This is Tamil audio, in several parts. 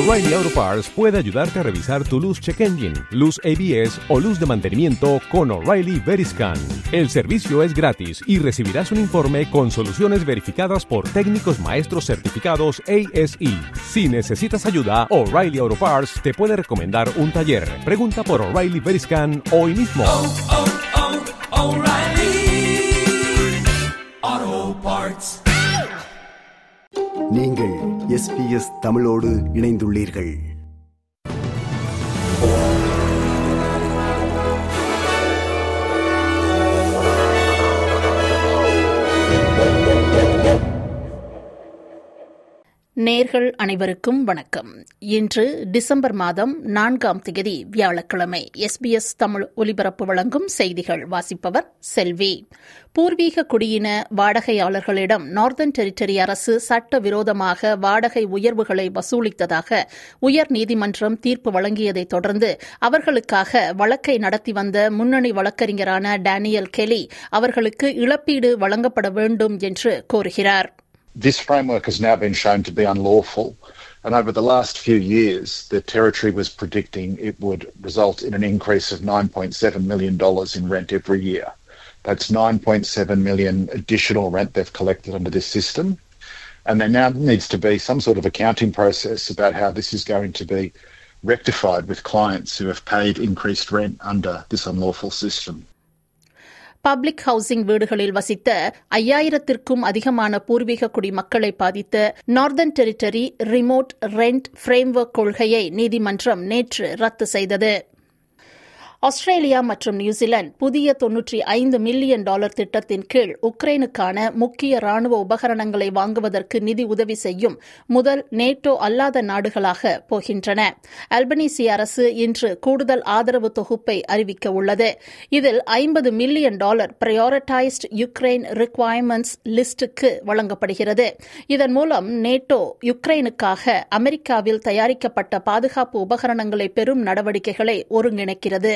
O'Reilly Auto Parts puede ayudarte a revisar tu luz check engine, luz ABS o luz de mantenimiento con O'Reilly Veriscan. El servicio es gratis y recibirás un informe con soluciones verificadas por técnicos maestros certificados ASE. Si necesitas ayuda, O'Reilly Auto Parts te puede recomendar un taller. Pregunta por O'Reilly Veriscan hoy mismo. oh, oh, O'Reilly Auto Parts. நீங்கள் எஸ்பிஎஸ் தமிழோடு இணைந்துள்ளீர்கள் நேர்கள் அனைவருக்கும் வணக்கம் இன்று டிசம்பர் மாதம் நான்காம் தேதி வியாழக்கிழமை எஸ்பிஎஸ் தமிழ் ஒலிபரப்பு வழங்கும் செய்திகள் வாசிப்பவர் செல்வி பூர்வீக குடியின வாடகையாளர்களிடம் நார்தன் டெரிட்டரி அரசு சட்டவிரோதமாக வாடகை உயர்வுகளை வசூலித்ததாக உயர்நீதிமன்றம் தீர்ப்பு வழங்கியதைத் தொடர்ந்து அவர்களுக்காக வழக்கை நடத்தி வந்த முன்னணி வழக்கறிஞரான டேனியல் கெலி அவர்களுக்கு இழப்பீடு வழங்கப்பட வேண்டும் என்று கோருகிறார் this framework has now been shown to be unlawful. And over the last few years, the Territory was predicting it would result in an increase of $9.7 million in rent every year. That's 9.7 million additional rent they've collected under this system. And there now needs to be some sort of accounting process about how this is going to be rectified with clients who have paid increased rent under this unlawful system. Public housing வீடுகளில் வசித்த ஐயாயிரத்திற்கும் அதிகமான பூர்வீக குடிமக்களை பாதித்த Northern Territory remote rent framework கொள்கையை நீதிமன்றம் நேற்று ரத்து செய்தது ஆஸ்திரேலியா மற்றும் நியூசிலாந்து புதிய தொன்னூற்றி ஐந்து மில்லியன் டாலர் திட்டத்தின் கீழ் உக்ரைனுக்கான முக்கிய ராணுவ உபகரணங்களை வாங்குவதற்கு நிதி உதவி செய்யும் முதல் நேட்டோ அல்லாத நாடுகளாக போகின்றன அல்பனீசி அரசு இன்று கூடுதல் ஆதரவு தொகுப்பை அறிவிக்க உள்ளது இதில் ஐம்பது million dollar prioritised Ukraine requirements லிஸ்டுக்கு வழங்கப்படுகிறது இதன் மூலம் நேட்டோ யுக்ரைனுக்காக அமெரிக்காவில் தயாரிக்கப்பட்ட பாதுகாப்பு உபகரணங்களை பெறும் நடவடிக்கைகளை ஒருங்கிணைக்கிறது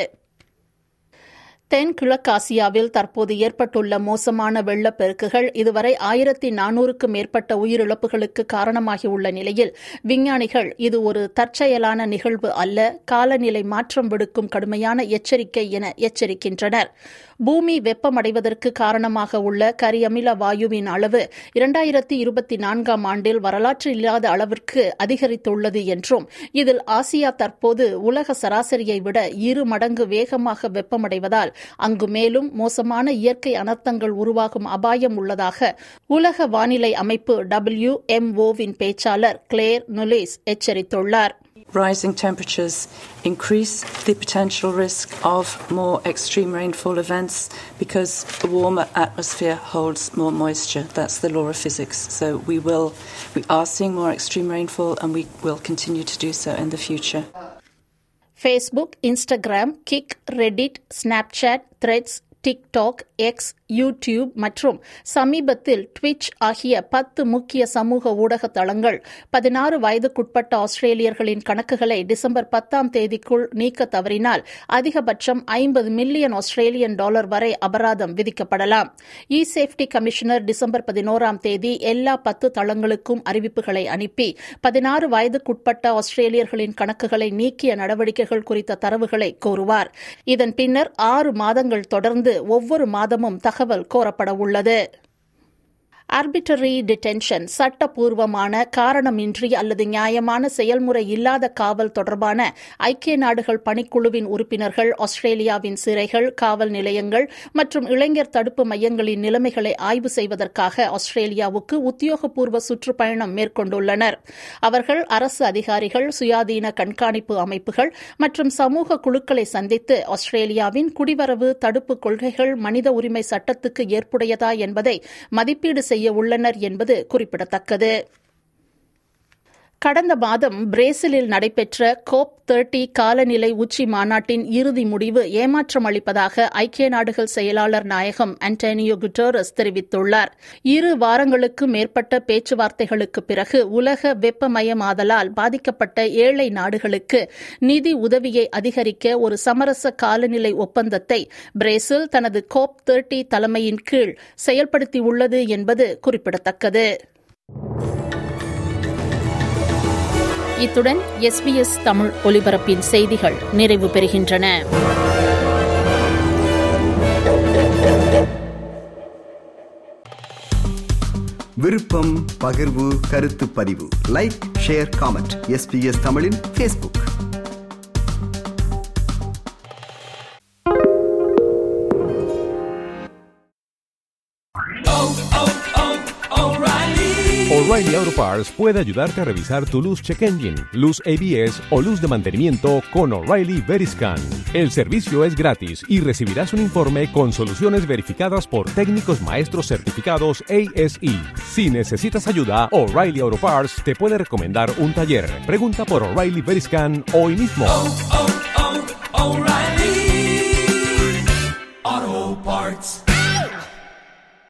தென் கிழக்காசியாவில் தற்போது ஏற்பட்டுள்ள மோசமான வெள்ளப்பெருக்குகள் இதுவரை ஆயிரத்தி நானூறுக்கும் மேற்பட்ட உயிரிழப்புகளுக்கு காரணமாகியுள்ள நிலையில் விஞ்ஞானிகள் இது ஒரு தற்செயலான நிகழ்வு அல்ல காலநிலை மாற்றம் விடுக்கும் கடுமையான எச்சரிக்கை என எச்சரிக்கின்றனர் பூமி வெப்பமடைவதற்கு காரணமாக உள்ள கரியமில வாயுவின் அளவு இரண்டாயிரத்தி இருபத்தி நான்காம் ஆண்டில் வரலாற்று இல்லாத அளவிற்கு அதிகரித்துள்ளது என்றும் இதில் ஆசியா தற்போது உலக சராசரியை விட இரு மடங்கு வேகமாக வெப்பமடைவதால் அங்கு மேலும் மோசமான இயற்கை அனர்த்தங்கள் உருவாகும் அபாயம் உள்ளதாக உலக வானிலை அமைப்பு டபிள்யூ எம்ஓவின் பேச்சாளர் கிளேர் நுலேஸ் எச்சரித்துள்ளார் Rising temperatures increase the potential risk of more extreme rainfall events because a warmer atmosphere holds more moisture. That's the law of physics. So we will, we are seeing more extreme rainfall and we will continue to do so in the future. Facebook Instagram Kick Reddit Snapchat Threads TikTok X YouTube மற்றும் சமீபத்தில் ட்விட்ச் ஆகிய பத்து முக்கிய சமூக ஊடக தளங்கள் பதினாறு வயதுக்குட்பட்ட ஆஸ்திரேலியர்களின் கணக்குகளை டிசம்பர் பத்தாம் தேதிக்குள் நீக்க தவறினால் அதிகபட்சம் ஐம்பது மில்லியன் ஆஸ்திரேலியன் டாலர் வரை அபராதம் விதிக்கப்படலாம் இ சேஃப்டி கமிஷனர் டிசம்பர் பதினோராம் தேதி எல்லா பத்து தளங்களுக்கும் அறிவிப்புகளை அனுப்பி பதினாறு வயதுக்குட்பட்ட ஆஸ்திரேலியர்களின் கணக்குகளை நீக்கிய நடவடிக்கைகள் குறித்த தரவுகளை கோருவார் இதன் பின்னர் ஆறு மாதங்கள் தொடர்ந்து ஒவ்வொரு மாதமும் தகவல் கோரப்பட உள்ளது ஆர்பிட்டரி டிடென்ஷன் சட்டப்பூர்வமான காரணமின்றி அல்லது நியாயமான செயல்முறை இல்லாத காவல் தொடர்பான ஐக்கிய நாடுகள் பணிக்குழுவின் உறுப்பினர்கள் ஆஸ்திரேலியாவின் சிறைகள் காவல் நிலையங்கள் மற்றும் இளைஞர் தடுப்பு மையங்களின் நிலைமைகளை ஆய்வு செய்வதற்காக ஆஸ்திரேலியாவுக்கு உத்தியோகபூர்வ சுற்றுப்பயணம் மேற்கொண்டுள்ளனர் அவர்கள் அரசு அதிகாரிகள் சுயாதீன கண்காணிப்பு அமைப்புகள் மற்றும் சமூக குழுக்களை சந்தித்து ஆஸ்திரேலியாவின் குடிவரவு தடுப்பு கொள்கைகள் மனித உரிமை சட்டத்துக்கு ஏற்புடையதா என்பதை மதிப்பீடு செய்ய உள்ளனர் என்பது குறிப்பிடத்தக்கது கடந்த மாதம் பிரேசிலில் நடைபெற்ற கோப் தேர்ட்டி காலநிலை உச்சி மாநாட்டின் இறுதி முடிவு ஏமாற்றம் அளிப்பதாக ஐக்கிய நாடுகள் செயலாளர் நாயகம் அன்டோனியோ குட்டோரஸ் தெரிவித்துள்ளார் இரு வாரங்களுக்கு மேற்பட்ட பேச்சுவார்த்தைகளுக்கு பிறகு உலக வெப்பமயமாதலால் பாதிக்கப்பட்ட ஏழை நாடுகளுக்கு நிதி உதவியை அதிகரிக்க ஒரு சமரச காலநிலை ஒப்பந்தத்தை பிரேசில் தனது கோப் தேர்ட்டி தலைமையின் கீழ் செயல்படுத்தியுள்ளது என்பது குறிப்பிடத்தக்கது இத்துடன் எஸ்பிஎஸ் தமிழ் ஒலிபரப்பின் செய்திகள் நிறைவு பெறுகின்றன விருப்பம் பகிர்வு கருத்து பதிவு லைக் ஷேர் காமெண்ட் எஸ்பிஎஸ் தமிழின் Facebook O'Reilly Auto Parts puede ayudarte a revisar tu luz check engine, luz ABS o luz de mantenimiento con O'Reilly Veriscan. El servicio es gratis y recibirás un informe con soluciones verificadas por técnicos maestros certificados ASE. Si necesitas ayuda, O'Reilly Auto Parts te puede recomendar un taller. Pregunta por O'Reilly Veriscan hoy mismo. oh, oh, O'Reilly.